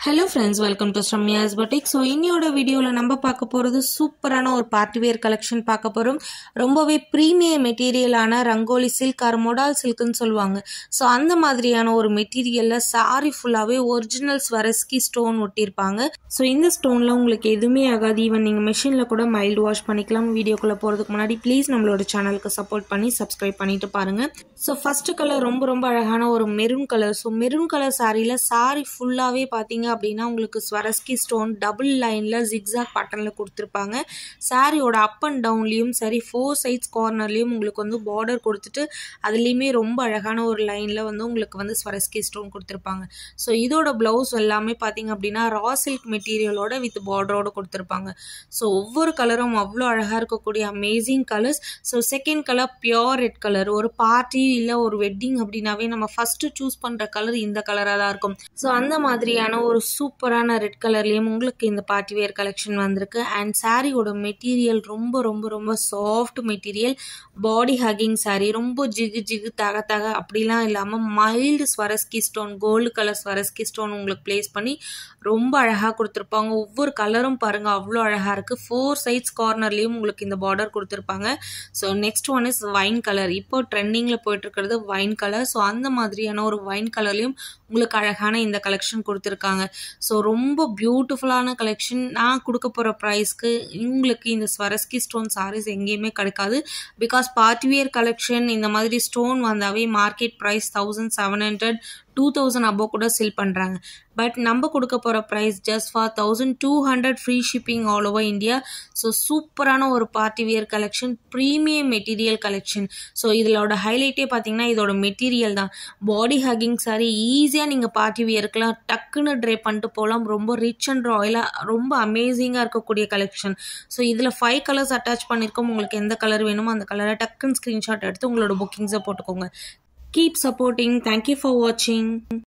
hello friends welcome to Sramya's batik so இன்னியோட வீடியோவில் நம்ம பார்க்க போகிறது சூப்பரான ஒரு பார்ட்டி வேர் கலெக்ஷன் பார்க்க போகிறோம் ரொம்பவே ப்ரீமியம் மெட்டீரியலான ரங்கோலி சில்க் ஆர் மொடால் சில்க்குன்னு சொல்லுவாங்க ஸோ அந்த மாதிரியான ஒரு மெட்டீரியலில் சாரி ஃபுல்லாகவே ஒரிஜினல் ஸ்வரஸ்கி ஸ்டோன் ஒட்டியிருப்பாங்க ஸோ இந்த ஸ்டோனில் உங்களுக்கு எதுவுமே ஆகாது ஈவன் நீங்கள் மிஷினில் கூட மைல்டு வாஷ் பண்ணிக்கலாம் வீடியோக்குள்ளே போகிறதுக்கு முன்னாடி ப்ளீஸ் நம்மளோட சேனலுக்கு சப்போர்ட் பண்ணி சப்ஸ்கிரைப் பண்ணிட்டு பாருங்கள் ஸோ ஃபஸ்ட்டு கலர் ரொம்ப ரொம்ப அழகான ஒரு maroon colour so maroon colour சாரியில் சாரி ஃபுல்லாகவே பார்த்தீங்க அப்படின்னா உங்களுக்கு ஸ்வரஸ்கி ஸ்டோன் டபுள் லைனில் ஜிக்ஸாக் பேட்டர்னில் கொடுத்துருப்பாங்க சாரியோட அப் அண்ட் டவுன்லேயும் சரி ஃபோர் சைட்ஸ் கார்னர்லேயும் உங்களுக்கு வந்து பார்டர் கொடுத்துட்டு அதுலேயுமே ரொம்ப அழகான ஒரு லைனில் வந்து உங்களுக்கு வந்து ஸ்வரஸ்கி ஸ்டோன் கொடுத்துருப்பாங்க ஸோ இதோட ப்ளவுஸ் எல்லாமே பார்த்தீங்க அப்படின்னா ரா சில்க் மெட்டீரியலோட வித் பார்டரோட கொடுத்துருப்பாங்க ஸோ ஒவ்வொரு கலரும் அவ்வளோ அழகாக இருக்கக்கூடிய amazing colours so second colour pure red colour ஒரு பார்ட்டி இல்லை ஒரு வெட்டிங் அப்படின்னாவே நம்ம ஃபஸ்ட்டு சூஸ் பண்ணுற கலர் இந்த கலராக தான் இருக்கும் ஸோ அந்த மாதிரியான ஒரு சூப்பரான ரெட் கலர்லேயும் உங்களுக்கு இந்த பார்ட்டி வேர் கலெக்ஷன் வந்திருக்கு அண்ட் சாரியோட மெட்டீரியல் ரொம்ப ரொம்ப ரொம்ப soft material body hugging sari ரொம்ப ஜிகு ஜிகு தக தக அப்படிலாம் இல்லாமல் mild Swarovski stone gold colour Swarovski stone உங்களுக்கு ப்ளேஸ் பண்ணி ரொம்ப அழகாக கொடுத்துருப்பாங்க ஒவ்வொரு கலரும் பாருங்கள் அவ்வளோ அழகாக இருக்குது ஃபோர் சைட்ஸ் கார்னர்லேயும் உங்களுக்கு இந்த பார்டர் கொடுத்துருப்பாங்க so next one is wine colour இப்போ ட்ரெண்டிங்கில் போயிட்டு இருக்கிறது வைன் கலர் ஸோ அந்த மாதிரியான ஒரு வைன் கலர்லேயும் உங்களுக்கு அழகான இந்த கலெக்ஷன் கொடுத்துருக்காங்க ஸோ ரொம்ப பியூட்டிஃபுல்லான கலெக்ஷன் நான் கொடுக்க போகிற ப்ரைஸ்க்கு உங்களுக்கு இந்த ஸ்வரஸ்கி ஸ்டோன் சாரீஸ் எங்கேயுமே கிடைக்காது பிகாஸ் பார்ட்டிவியர் கலெக்ஷன் இந்த மாதிரி ஸ்டோன் வந்தாவே market price thousand seven hundred two thousand above கூட செல் பண்ணுறாங்க பட் நம்ம கொடுக்க போகிற price just for thousand two hundred free shipping all over India so சூப்பரான ஒரு party wear collection premium material collection so இதோட ஹைலைட்டே பார்த்தீங்கன்னா இதோட மெட்டீரியல் தான் பாடி ஹக்கிங் சாரி ஈஸியாக நீங்கள் பார்ட்டி வியருக்குலாம் டக்குன்னு ட்ரை பண்ணிட்டு போகலாம் ரொம்ப ரிச் அண்ட் ராயலாக ரொம்ப அமேசிங்காக இருக்கக்கூடிய கலெக்ஷன் ஸோ இதில் ஃபைவ் கலர்ஸ் அட்டாச் பண்ணியிருக்கோம் உங்களுக்கு எந்த கலர் வேணுமோ அந்த கலரை டக்குன்னு ஸ்க்ரீன்ஷாட் எடுத்து உங்களோட புக்கிங்ஸை போட்டுக்கோங்க கீப் சப்போர்ட்டிங் தேங்க்யூ ஃபார் வாட்சிங்